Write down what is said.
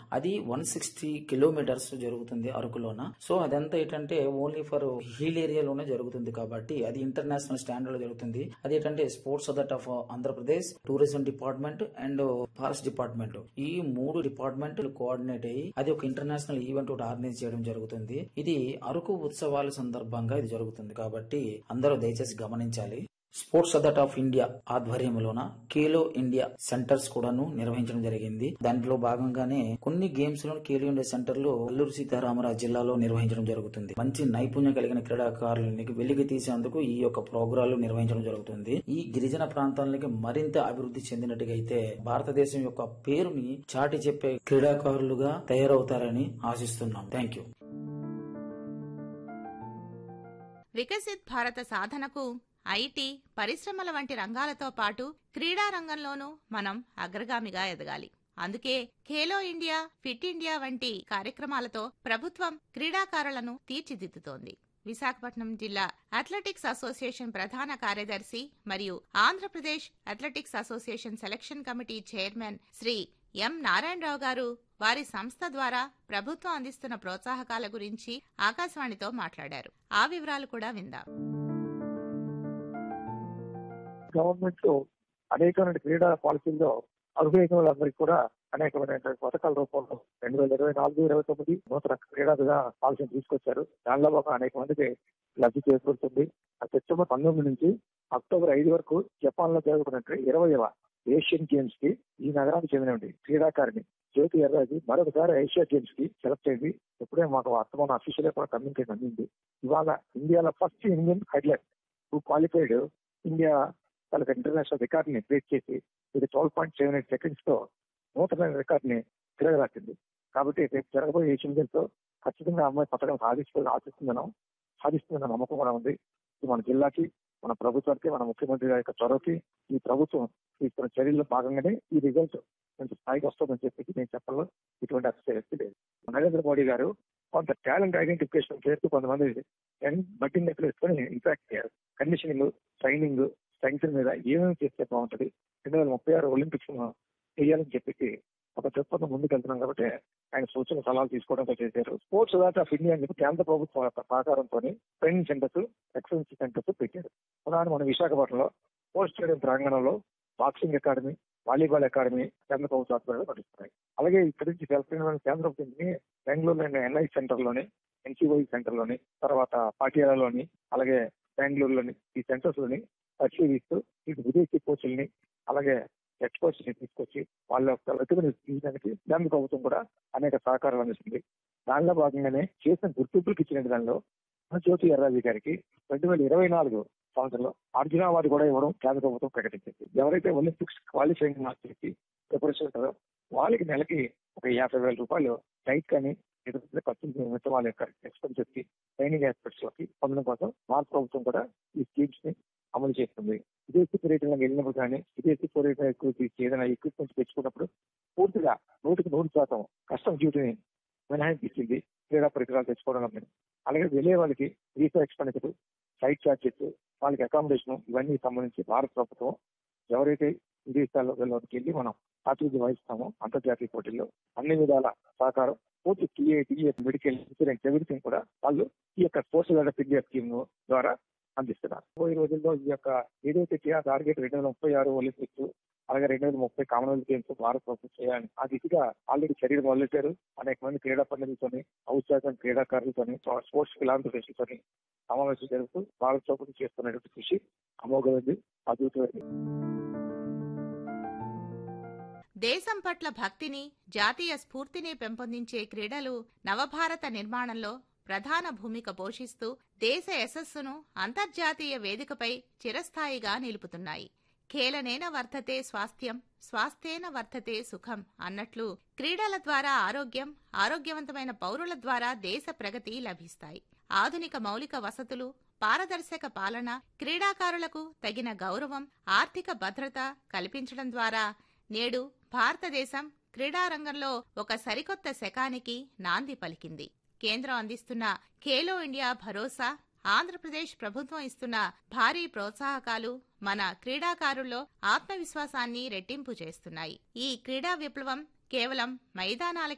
అది one sixty kilometres జరుగుతుంది అరకులోన so అదంతా ఏంటంటే ఓన్లీ ఫర్ హిల్ ఏరియాలోనే జరుగుతుంది కాబట్టి అది ఇంటర్నేషనల్ స్టాండర్డ్ లో జరుగుతుంది అది ఏంటంటే sports authority of Andhra Pradesh tourism department and forest department ఈ మూడు డిపార్ట్మెంట్ కోఆర్డినేట్ అయ్యి అది ఒక ఇంటర్నేషనల్ ఈవెంట్ ఒకటి ఆర్గనైజ్ చేయడం జరుగుతుంది ఇది అరకు ఉత్సవాల సందర్భంగా ఇది జరుగుతుంది కాబట్టి అందరూ దయచేసి గమనించాలి స్పోర్ట్స్ అథారిటీ ఆఫ్ ఇండియా ఆధ్వర్యంలోన ఖేలో ఇండియా సెంటర్స్ కూడాను నిర్వహించడం జరిగింది దాంట్లో భాగంగానే కొన్ని గేమ్స్ లో ఖేలో ఇండియా సెంటర్ లో అల్లూరు సీతారామరాజు జిల్లాలో నిర్వహించడం జరుగుతుంది మంచి నైపుణ్యం కలిగిన క్రీడాకారులకి వెలికి తీసేందుకు ఈ యొక్క ప్రోగ్రాలు నిర్వహించడం జరుగుతుంది ఈ గిరిజన ప్రాంతాలకి మరింత అభివృద్ధి చెందినట్టుగా అయితే భారతదేశం యొక్క పేరుని చాటి చెప్పే క్రీడాకారులుగా తయారవుతారని ఆశిస్తున్నాం థ్యాంక్ యూ వికసిత్ భారత సాధనకు ఐటీ పరిశ్రమల వంటి రంగాలతో పాటు క్రీడా రంగంలోనూ మనం అగ్రగామిగా ఎదగాలి అందుకే ఖేలో ఇండియా ఫిట్ ఇండియా వంటి కార్యక్రమాలతో ప్రభుత్వం క్రీడాకారులను తీర్చిదిద్దుతోంది విశాఖపట్నం జిల్లా అథ్లెటిక్స్ అసోసియేషన్ ప్రధాన కార్యదర్శి మరియు Andhra Pradesh athletics association selection committee chairman Shri M Narayanarao garu వారి సంస్థ ద్వారా ప్రభుత్వం అందిస్తున్న ప్రోత్సాహకాల గురించి ఆకాశవాణితో మాట్లాడారు ఆ వివరాలు కూడా విందాం గవర్నమెంట్ అనేకమైన క్రీడా పాలసీల్లో అర్హులైన వాళ్ళందరికీ కూడా అనేకమైన పథకాల రూపంలో రెండు వేల ఇరవై నాలుగు ఇరవై తొమ్మిది నూతన క్రీడా విధాన పాలసీని తీసుకొచ్చారు దానిలో ఒక అనేక మందికి లబ్ధి చేకూరుతుంది ఆ సెప్టెంబర్ పంతొమ్మిది నుంచి అక్టోబర్ ఐదు వరకు జపాన్ లో జరుగుతున్నట్టు ఇరవైవ ఏషియన్ గేమ్స్ కి ఈ నగరానికి చెందినటువంటి క్రీడాకారిణి జ్యోతి ఎర్రాజు మరొకసారి ఏషియా గేమ్స్ కి సెలెక్ట్ అయింది ఇప్పుడే మాకు అర్థమైన అఫీషియల్ కూడా కమ్యూనికేషన్ అందింది ఇవాళ ఇండియాలో first Indian athlete who qualified India వాళ్ళకి ఇంటర్నేషనల్ రికార్డ్ ని బ్రేక్ చేసి ఇది twelve point seven eight seconds తో నూతన రికార్డ్ ని తిరగరాసింది కాబట్టి రేపు జరగబోయే ఏషియన్ గేమ్స్ లో ఖచ్చితంగా అమ్మాయి పథకం సాధిస్తుందని ఆశిస్తున్నాం సాధిస్తుందన్న నమ్మకం కూడా ఉంది ఇది మన జిల్లాకి మన ప్రభుత్వానికి మన ముఖ్యమంత్రి గారి యొక్క చొరవకి ఈ ప్రభుత్వం తీసుకున్న చర్యల్లో భాగంగానే ఈ రిజల్ట్ కొంచెం స్థాయికి వస్తుందని చెప్పి నేను చెప్పడంలో ఇటువంటి అతిశయక్తి లేదు నరేంద్ర మోడీ గారు కొంత టాలెంట్ ఐడెంటిఫికేషన్ చేస్తూ కొంతమంది బట్టింగ్ లెక్కలు వేసుకొని ఇన్ఫాక్ట్ కండిషనింగ్ ట్రైనింగ్ స్ట్రెంగ్త్ మీద ఏమేమి చేస్తే బాగుంటది రెండు వేల ముప్పై ఆరు ఒలింపిక్స్ చేయాలని చెప్పేసి ఒక దృక్పథం ముందుకు వెళ్తున్నాం కాబట్టి ఆయన సూచన సలహాలు తీసుకోవడంతో చేశారు స్పోర్ట్స్ అథారిటీ ఆఫ్ ఇండియా అని చెప్పి కేంద్ర ప్రభుత్వం యొక్క సహకారంతో ట్రైనింగ్ సెంటర్స్ ఎక్సలెన్సీ సెంటర్స్ పెట్టారు ఉదాహరణ మన విశాఖపట్నంలో స్పోర్ట్స్ స్టేడియం ప్రాంగణంలో బాక్సింగ్ అకాడమీ వాలీబాల్ అకాడమీ కేంద్ర ప్రభుత్వ ఆధ్వర్యంలో నడుస్తున్నాయి అలాగే ఇక్కడి నుంచి సెలక్ట్ కేంద్ర ప్రభుత్వం బెంగళూరులోని ఎన్ఐ సెంటర్ లోని ఎన్సీఓఈ సెంటర్ లోని తర్వాత పాటియాలలోని అలాగే బెంగళూరులోని ఈ సెంటర్స్ లోని పరిశీలిస్తూ ఇటు విదేశీ కోచ్ల్ని అలాగే ఎక్స్పర్ట్స్ ని తీసుకొచ్చి వాళ్ళ యొక్క వెతుకుని తీయడానికి కేంద్ర ప్రభుత్వం కూడా అనేక సహకారాలు అందిస్తుంది దానిలో భాగంగానే చేసిన గుర్తింపులకు ఇచ్చిన దానిలో జ్యోతి ఎర్రాజీ గారికి రెండు వేల ఇరవై నాలుగు సంవత్సరంలో అర్జున అవార్డు కూడా ఇవ్వడం కేంద్ర ప్రభుత్వం ప్రకటించింది ఎవరైతే ఒలింపిక్స్ క్వాలిఫైయింగ్ మార్క్స్ ప్రిపరేషన్ ఉంటారో వాళ్ళకి నెలకి ఒక యాభై వేల రూపాయలు డైట్ కానీ ఎదుగుతున్న ఖర్చులు నిమిత్తం వాళ్ళ యొక్క ఎక్స్పెన్సెస్ కి ట్రైనింగ్ ఎక్స్పెక్ట్స్ లోకి పొందడం కోసం భారత ప్రభుత్వం కూడా ఈ స్కీమ్స్ ని అమలు చేస్తుంది విదేశీ పర్యటనకు వెళ్ళినప్పుడు కానీ విదేశీ పర్యటన ఎక్కువ తీసి ఏదైనా ఎక్విప్మెంట్స్ తెచ్చుకున్నప్పుడు పూర్తిగా నూటికి నూరు శాతం కస్టమ్ డ్యూటీని మినహాయింపు ఇచ్చింది క్రీడా పరికరాలు తెచ్చుకోవడం మీద అలాగే వెళ్ళే వాళ్ళకి వీసా ఎక్స్పెండిచర్ ఫ్లైట్ ఛార్జెస్ వాళ్ళకి అకామిడేషన్ ఇవన్నీ సంబంధించి భారత ప్రభుత్వం ఎవరైతే విదేశాల్లో వెళ్ళడానికి వెళ్ళి మనం ప్రాతినిధ్యం వహిస్తామో అంతర్జాతీయ పోటీల్లో అన్ని విధాల సహకారం పూర్తి TA TA medical insurance everything కూడా వాళ్ళు ఈ యొక్క స్పోర్ట్స్ డెవలప్ ఇండియా స్కీమ్ ద్వారా అందిస్తున్నారు ఈ రోజుల్లో ఈ యొక్క ఏదైతే టార్గెట్ రెండు వేల ముప్పై ఆరు ఒలింపిక్స్ అలాగే రెండు వేల ముప్పై కామన్వెల్త్ గేమ్స్ భారత ప్రభుత్వం చేయాలని ఆ దిశగా ఆల్రెడీ చర్యలు మొదలెట్టారు అనేక మంది క్రీడా పండితులతోని ఔత్సాహం క్రీడాకారులతోని స్పోర్ట్స్ ఫిలాంథ్రపిస్టులతోని సమావేశం జరుగుతూ భారత ప్రభుత్వం చేస్తున్నటువంటి కృషి అమోఘమైంది అద్భుతమైంది దేశం పట్ల భక్తిని జాతీయ స్ఫూర్తిని పెంపొందించే క్రీడలు నవభారత నిర్మాణంలో ప్రధాన భూమిక పోషిస్తూ దేశ యశస్సును అంతర్జాతీయ వేదికపై చిరస్థాయిగా నిలుపుతున్నాయి ఖేలనేన వర్ధతే స్వాస్థ్యం స్వాస్థ్యేన వర్ధతే సుఖం అన్నట్లు క్రీడల ద్వారా ఆరోగ్యం ఆరోగ్యవంతమైన పౌరుల ద్వారా దేశ ప్రగతి లభిస్తాయి ఆధునిక మౌలిక వసతులు పారదర్శక పాలన క్రీడాకారులకు తగిన గౌరవం ఆర్థిక భద్రత కల్పించడం ద్వారా నేడు భారతదేశం క్రీడారంగంలో ఒక సరికొత్త శకానికి నాంది పలికింది కేంద్రం అందిస్తున్న ఖేలో ఇండియా భరోసా ఆంధ్రప్రదేశ్ ప్రభుత్వం ఇస్తున్న భారీ ప్రోత్సాహకాలు మన క్రీడాకారుల్లో ఆత్మవిశ్వాసాన్ని రెట్టింపు చేస్తున్నాయి ఈ క్రీడా విప్లవం కేవలం మైదానాల